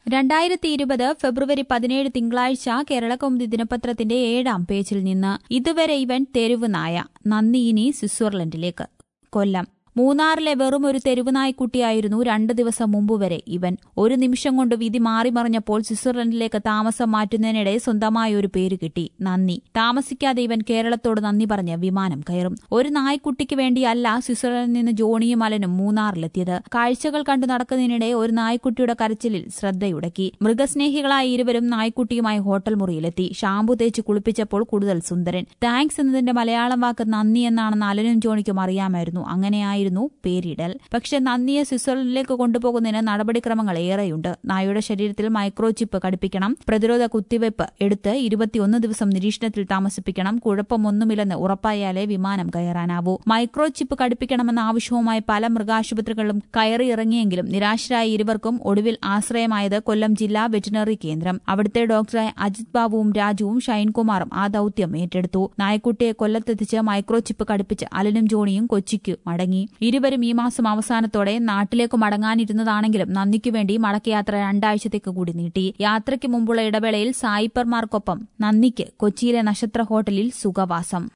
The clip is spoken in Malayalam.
രണ്ടായിരത്തി ഇരുപത് ഫെബ്രുവരി പതിനേഴ് തിങ്കളാഴ്ച കേരളകൗമുദി ദിനപത്രത്തിന്റെ ഏഴാം പേജിൽ നിന്ന് ഇതുവരെ ഇവൻ തെരുവ് നായ നന്ദി ഇനി സ്വിറ്റ്സർലൻഡിലേക്ക് കൊല്ലം മൂന്നാറിലെ വെറും ഒരു തെരുവുനായ്ക്കുട്ടിയായിരുന്നു രണ്ട് ദിവസം മുമ്പ് വരെ ഇവൻ ഒരു നിമിഷം കൊണ്ട് വിധി മാറിമറിഞ്ഞപ്പോൾ സ്വിറ്റ്സർലൻഡിലേക്ക് താമസം മാറ്റുന്നതിനിടെ സ്വന്തമായ ഒരു പേര് കിട്ടി നന്ദി താമസിക്കാതെ ഇവൻ കേരളത്തോട് നന്ദി പറഞ്ഞ് വിമാനം കയറും ഒരു നായ്ക്കുട്ടിക്ക് വേണ്ടിയല്ല സ്വിറ്റ്സർലൻഡിൽ നിന്ന് ജോണിയും അലനും മൂന്നാറിലെത്തിയത് കാഴ്ചകൾ കണ്ടു നടക്കുന്നതിനിടെ ഒരു നായ്ക്കുട്ടിയുടെ കരച്ചിലിൽ ശ്രദ്ധയുടക്കി മൃഗസ്നേഹികളായ ഇരുവരും നായ്ക്കുട്ടിയുമായി ഹോട്ടൽ മുറിയിലെത്തി ഷാമ്പു തേച്ച് കുളിപ്പിച്ചപ്പോൾ കൂടുതൽ സുന്ദരൻ താങ്ക്സ് എന്നതിന്റെ മലയാളം വാക്ക് നന്ദി എന്നാണെന്ന് അലനും ജോണിക്കും അറിയാമായിരുന്നു അങ്ങനെയായിരുന്നു പേരിടൽ പക്ഷെ നന്ദിയെ സ്വിറ്റ്സർലൻഡിലേക്ക് കൊണ്ടുപോകുന്നതിന് നടപടിക്രമങ്ങൾ ഏറെയുണ്ട് നായയുടെ ശരീരത്തിൽ മൈക്രോ ചിപ്പ് ഘടിപ്പിക്കണം പ്രതിരോധ കുത്തിവയ്പ് എടുത്ത് ഇരുപത്തിയൊന്ന് ദിവസം നിരീക്ഷണത്തിൽ താമസിപ്പിക്കണം കുഴപ്പമൊന്നുമില്ലെന്ന് ഉറപ്പായാലേ വിമാനം കയറാനാവൂ മൈക്രോ ചിപ്പ് ഘടിപ്പിക്കണമെന്ന ആവശ്യവുമായി പല മൃഗാശുപത്രികളിലും കയറിയിറങ്ങിയെങ്കിലും നിരാശരായ ഇരുവർക്കും ഒടുവിൽ ആശ്രയമായത് കൊല്ലം ജില്ലാ വെറ്റിനറി കേന്ദ്രം അവിടുത്തെ ഡോക്ടറായ അജിത് ബാബുവും രാജുവും ഷൈൻകുമാറും ആ ദൌത്യം ഏറ്റെടുത്തു നായ്ക്കുട്ടിയെ കൊല്ലത്തെത്തിച്ച് മൈക്രോ ചിപ്പ് ഘടിപ്പിച്ച് അലനും ജോണിയും കൊച്ചിക്ക് മടങ്ങി ഇരുവരും ഈ മാസം അവസാനത്തോടെ നാട്ടിലേക്ക് മടങ്ങാനിരുന്നതാണെങ്കിലും നന്ദിക്കു വേണ്ടി മടക്കയാത്ര രണ്ടാഴ്ചത്തേക്ക് കൂടി നീട്ടി യാത്രയ്ക്ക് മുമ്പുള്ള ഇടവേളയിൽ സായിപ്പർമാർക്കൊപ്പം നന്ദിക്ക് കൊച്ചിയിലെ നക്ഷത്ര ഹോട്ടലിൽ സുഖവാസം